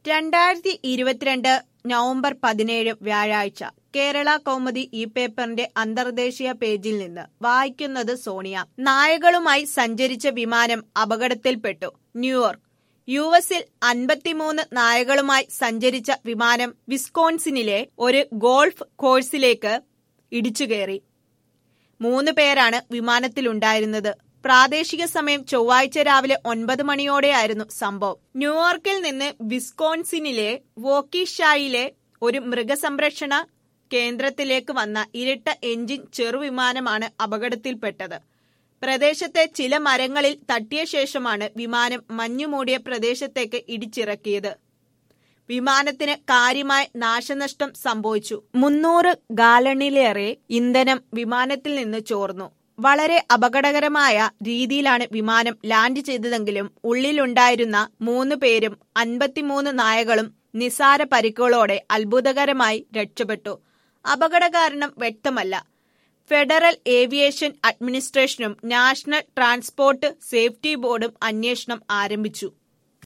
രണ്ടായിരത്തി ഇരുപത്തിരണ്ട് നവംബർ പതിനേഴ് വ്യാഴാഴ്ച കേരള കൗമുദി ഈ പേപ്പറിന്റെ അന്തർദേശീയ പേജിൽ നിന്ന് വായിക്കുന്നത് സോണിയ നായകളുമായി സഞ്ചരിച്ച വിമാനം അപകടത്തിൽപ്പെട്ടു ന്യൂയോർക്ക് യു എസിൽ അൻപത്തിമൂന്ന് നായകളുമായി സഞ്ചരിച്ച വിമാനം വിസ്കോൺസിനിലെ ഒരു ഗോൾഫ് കോഴ്സിലേക്ക് ഇടിച്ചുകയറി മൂന്ന് പേരാണ് വിമാനത്തിലുണ്ടായിരുന്നത് പ്രാദേശിക സമയം ചൊവ്വാഴ്ച രാവിലെ ഒൻപത് മണിയോടെയായിരുന്നു സംഭവം ന്യൂയോർക്കിൽ നിന്ന് വിസ്കോൺസിനിലെ വോക്കിഷായിലെ ഒരു മൃഗസംരക്ഷണ കേന്ദ്രത്തിലേക്ക് വന്ന ഇരട്ട എഞ്ചിൻ ചെറുവിമാനമാണ് അപകടത്തിൽപ്പെട്ടത് പ്രദേശത്തെ ചില മരങ്ങളിൽ തട്ടിയ ശേഷമാണ് വിമാനം മഞ്ഞുമൂടിയ പ്രദേശത്തേക്ക് ഇടിച്ചിറക്കിയത് വിമാനത്തിന് കാര്യമായ നാശനഷ്ടം സംഭവിച്ചു മുന്നൂറ് ഗാലണിലേറെ ഇന്ധനം വിമാനത്തിൽ നിന്ന് ചോർന്നു വളരെ അപകടകരമായ രീതിയിലാണ് വിമാനം ലാൻഡ് ചെയ്തതെങ്കിലും ഉള്ളിലുണ്ടായിരുന്ന മൂന്ന് പേരും അൻപത്തിമൂന്ന് നായകളും നിസാര പരിക്കുകളോടെ അത്ഭുതകരമായി രക്ഷപ്പെട്ടു അപകട കാരണം വ്യക്തമല്ല ഫെഡറൽ ഏവിയേഷൻ അഡ്മിനിസ്ട്രേഷനും നാഷണൽ ട്രാൻസ്പോർട്ട് സേഫ്റ്റി ബോർഡും അന്വേഷണം ആരംഭിച്ചു